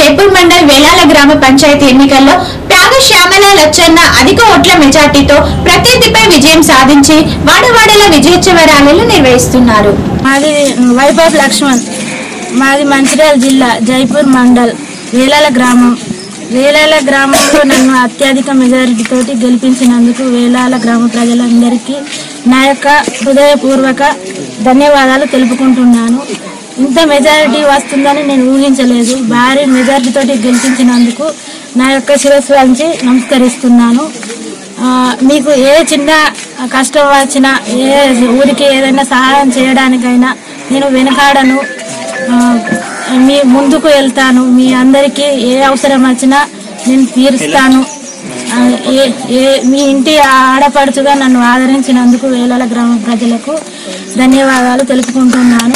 జైపూర్ మండల్ వేలాల గ్రామ పంచాయతీ ఎన్నికల్లో ప్యాగ శ్యామల లచ్చన్న అధిక ఓట్ల మెజార్టీతో ప్రత్యర్థిపై విజయం సాధించి వాడవాడల విజయోత్సవ ర్యాలీలు నిర్వహిస్తున్నారు మాది వైభవ్ లక్ష్మణ్ మాది మంచిర్యాల జిల్లా జైపూర్ మండల్ వేలాల గ్రామం వేలాల గ్రామంలో నన్ను అత్యధిక మెజారిటీతోటి గెలిపించినందుకు వేలాల గ్రామ ప్రజలందరికీ నా యొక్క హృదయపూర్వక ధన్యవాదాలు తెలుపుకుంటున్నాను ఇంత మెజారిటీ వస్తుందని నేను ఊహించలేదు భారీ మెజారిటీతోటి గెలిపించినందుకు నా యొక్క శిరస్సు వంచి నమస్కరిస్తున్నాను ఆ, మీకు ఏ చిన్న కష్టం వచ్చినా ఏ ఊరికి ఏదైనా సహాయం చేయడానికైనా నేను వెనకాడను ఆ, మీ ముందుకు వెళ్తాను మీ అందరికీ ఏ అవసరం వచ్చినా నేను తీరుస్తాను ఆ, ఏ ఏ మీ ఇంటి ఆడపడుచుగా నన్ను ఆదరించినందుకు వేలాల గ్రామ ప్రజలకు ధన్యవాదాలు తెలుపుకుంటున్నాను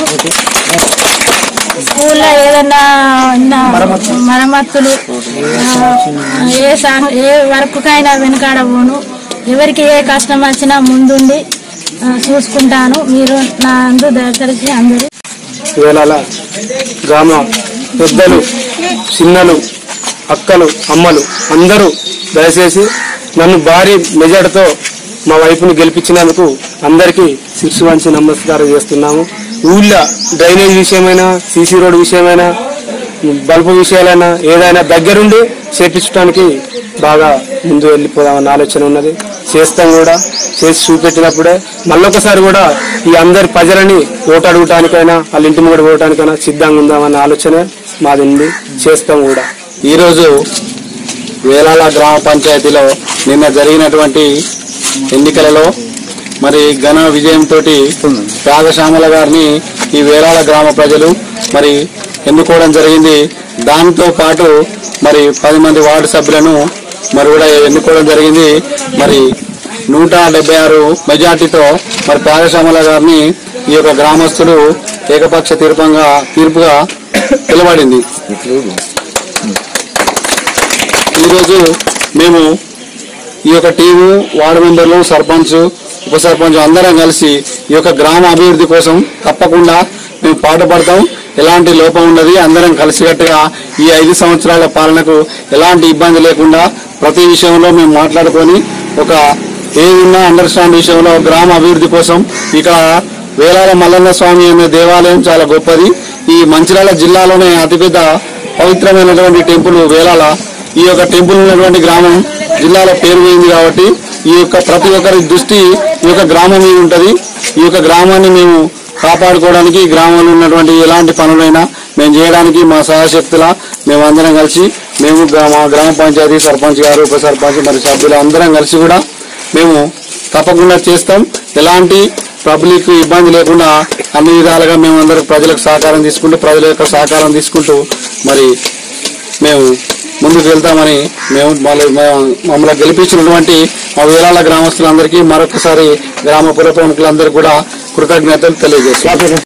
స్కూల్లో ఏదన్నా ఉన్న మరమ్మతులు ఆ, ఏ సా- ఏ వర్క్కైనా వెనకాడబోను ఎవరికి ఏ కష్టం వచ్చినా ముందుండి ఆ, చూసుకుంటాను మీరు నా అందు దయచేసి అందరూ వేళల గ్రామ పెద్దలు చిన్నలు అక్కలు అమ్మలు అందరూ దయచేసి నన్ను భారీ మెజార్టీతో మా వైపుని గెలిపించినందుకు అందరికీ శిక్ష వంచి నమస్కారం చేస్తున్నాము ఊళ్ళో డ్రైనేజ్ విషయమైనా సీసీ రోడ్ విషయమైనా బల్బు విషయాలైనా ఏదైనా దగ్గరుండి చేపించడానికి బాగా ముందు వెళ్ళిపోదామన్న ఆలోచన ఉన్నది చేస్తాం కూడా చేసి చూపెట్టినప్పుడే మళ్ళొకసారి కూడా ఈ అందరి ప్రజలని ఓటు అడగటానికైనా వాళ్ళ ఇంటి ముంగడ పోవటానికైనా సిద్ధంగా ఉందామన్న ఆలోచన మాది ఉంది చేస్తాం కూడా ఈరోజు వేలాల గ్రామ పంచాయతీలో నిన్న జరిగినటువంటి ఎన్నికలలో మరి ఘన విజయంతో త్యాగశ్యామల గారిని ఈ వేలాల గ్రామ ప్రజలు మరి ఎన్నుకోవడం జరిగింది దాంతో పాటు మరి పది మంది వార్డు సభ్యులను మరి కూడా ఎన్నుకోవడం జరిగింది మరి నూట డెబ్బై ఆరు మెజార్టీతో మరి త్యాగశ్యామల గారిని ఈ యొక్క గ్రామస్తులు ఏకపక్ష తీర్పంగా తీర్పుగా పిలువడింది ఈరోజు మేము ఈ యొక్క టీము వార్డు మెంబర్లు సర్పంచ్ ఉప సర్పంచ్ అందరం కలిసి ఈ యొక్క గ్రామ అభివృద్ధి కోసం తప్పకుండా మేము పాటుపడతాం ఎలాంటి లోపం ఉన్నది అందరం కలిసికట్టుగా ఈ ఐదు సంవత్సరాల పాలనకు ఎలాంటి ఇబ్బంది లేకుండా ప్రతి విషయంలో మేము మాట్లాడుకొని ఒక ఏదున్నా అండర్స్టాండ్ విషయంలో గ్రామ అభివృద్ధి కోసం ఇక్కడ వేలాల మల్లన్న స్వామి అనే దేవాలయం చాలా గొప్పది ఈ మంచిర్యాల జిల్లాలోనే అతిపెద్ద పవిత్రమైనటువంటి టెంపుల్ వేలాల ఈ యొక్క టెంపుల్ ఉన్నటువంటి గ్రామం జిల్లాలో పేరు పోయింది కాబట్టి ఈ యొక్క ప్రతి ఒక్కరి దృష్టి ఈ యొక్క గ్రామం మీద ఉంటది ఈ యొక్క గ్రామాన్ని మేము కాపాడుకోవడానికి ఈ గ్రామంలో ఉన్నటువంటి ఎలాంటి పనులైనా మేము చేయడానికి మా సహశక్తుల మేము అందరం కలిసి మేము గ్రా- మా గ్రామ పంచాయతీ సర్పంచ్ గారు ఉప సర్పంచ్ మరి సభ్యులు అందరం కలిసి కూడా మేము తప్పకుండా చేస్తాం ఎలాంటి పబ్లిక్ ఇబ్బంది లేకుండా అన్ని విధాలుగా మేము అందరూ ప్రజలకు సహకారం తీసుకుంటూ ప్రజల యొక్క సహకారం తీసుకుంటూ మరి మేము ముందుకు వెళ్తామని మేము మళ్ళీ మ- మమ్మల్ని గెలిపించినటువంటి మా వేలాల గ్రామస్తులందరికీ మరొకసారి గ్రామ పుర ప్రముఖులందరికీ కూడా కృతజ్ఞతలు తెలియజేస్తాం